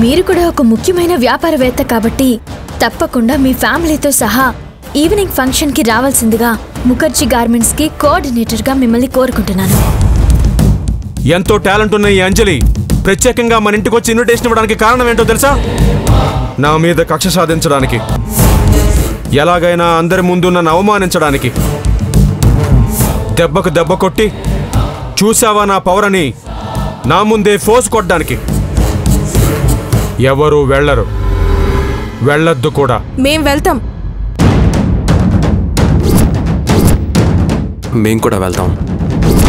మీరు కూడా ఒక ముఖ్యమైన వ్యాపారవేత్త కాబట్టి తప్పకుండా మీ ఫ్యామిలీతో సహా ఈవినింగ్ ఫంక్షన్ కి రావాల్సిందిగా ముఖర్జీ గార్మెంట్స్ కి కోఆర్డినేటర్ గా మిమ్మల్ని కోరుకుంటున్నాను ఎంతో టాలెంట్ ఉన్న ఈ అంజలి ప్రత్యేకంగా మన ఇంటికి వచ్చి ఇన్విటేషన్ ఇవ్వడానికి కారణం ఏంటో తెలుసా నా మీద కక్ష సాధించడానికి ఎలాగైనా అందరి ముందు నన్ను అవమానించడానికి దెబ్బకు దెబ్బ కొట్టి చూసావా నా పవర్ అని నా ముందే ఫోర్స్ కొట్టడానికి ఎవరు వెళ్ళరు వెళ్ళొద్దు కూడా మేం వెళ్తాం మేం కూడా వెళ్తాం